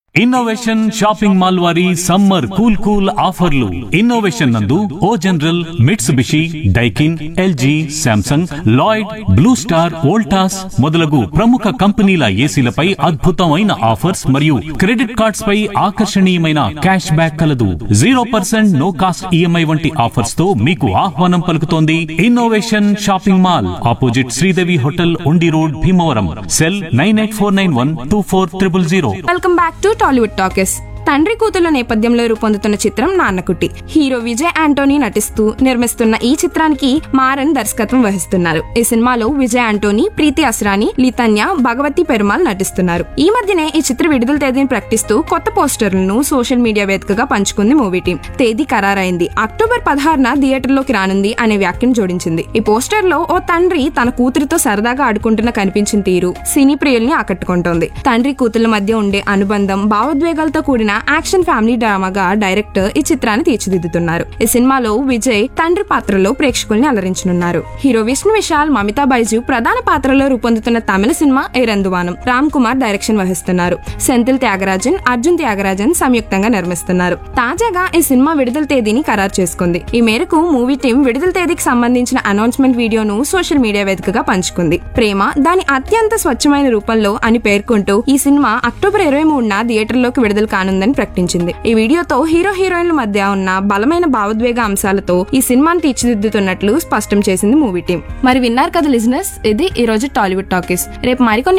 innovation shopping mall వారి summer cool cool ఆఫర్లు innovation నందు O General Mitsubishi Daikin LG Samsung Lloyd Blue Star Voltas మొదలగు ప్రముఖ కంపెనీల ఏసీలపై అద్భుతమైన ఆఫర్స్ మరియు క్రెడిట్ కార్డ్స్ పై ఆకర్షణీయమైన క్యాష్ బ్యాక్ కలదు zero percent no cost EMI వంటి ఆఫర్స్ తో మీకు ఆహ్వానం పలుకుతోంది innovation shopping mall opposite Sridevi hotel Undi road Bhimavaram cell nine eight four nine one two four triple zero welcome back to Tollywood talkies తండ్రి కూతుల నేపథ్యంలో రూపొందుతున్న చిత్రం నాన్నకుట్టి హీరో విజయ్ ఆంటోనీ నటిస్తూ నిర్మిస్తున్న ఈ చిత్రానికి మారన్ దర్శకత్వం వహిస్తున్నారు ఈ సినిమాలో విజయ్ ఆంటోనీ ప్రీతి అస్రాని లితన్య భగవతి పెరుమాల్ నటిస్తున్నారు ఈ మధ్యనే ఈ చిత్ర విడుదల తేదీని ప్రకటిస్తూ కొత్త పోస్టర్లను సోషల్ మీడియా వేదికగా పంచుకుంది మూవీ టీం తేదీ ఖరారైంది అక్టోబర్ పదహారున థియేటర్లోకి రానుంది అనే వ్యాఖ్యను జోడించింది ఈ పోస్టర్ లో ఓ తండ్రి తన కూతురితో సరదాగా ఆడుకుంటున్న కనిపించిన తీరు సినీ ప్రియుల్ని ఆకట్టుకుంటోంది తండ్రి కూతుర్ల మధ్య ఉండే అనుబంధం భావోద్వేగాలతో కూడిన యాక్షన్ ఫ్యామిలీ డ్రామాగా డైరెక్టర్ ఈ చిత్రాన్ని తీర్చిదిద్దుతున్నారు ఈ సినిమాలో విజయ్ తండ్రి పాత్రలో ప్రేక్షకుల్ని అలరించనున్నారు హీరో విష్ణు విశాల్ మమితా బైజు ప్రధాన పాత్రలో రూపొందుతున్న తమిళ సినిమా ఏరందువానం రామ్ కుమార్ డైరెక్షన్ వహిస్తున్నారు సెంథిల్ త్యాగరాజన్ అర్జున్ త్యాగరాజన్ సంయుక్తంగా నిర్మిస్తున్నారు తాజాగా ఈ సినిమా విడుదల తేదీని ఖరారు చేసుకుంది ఈ మేరకు మూవీ టీం విడుదల తేదీకి సంబంధించిన అనౌన్స్మెంట్ వీడియోను సోషల్ మీడియా వేదికగా పంచుకుంది ప్రేమ దాని అత్యంత స్వచ్ఛమైన రూపంలో అని పేర్కొంటూ ఈ సినిమా అక్టోబర్ ఇరవై మూడున థియేటర్లోకి విడుదల కానుందని ప్రకటించింది ఈ వీడియోతో హీరో హీరోయిన్ల మధ్య ఉన్న బలమైన భావోద్వేగ అంశాలతో ఈ సినిమాను తీర్చిదిద్దుతున్నట్లు స్పష్టం చేసింది మూవీ టీం మరి విన్నారు కదా లిజినెస్ ఇది ఈ రోజు టాలీవుడ్ టాకీస్ రేపు మరికొన్ని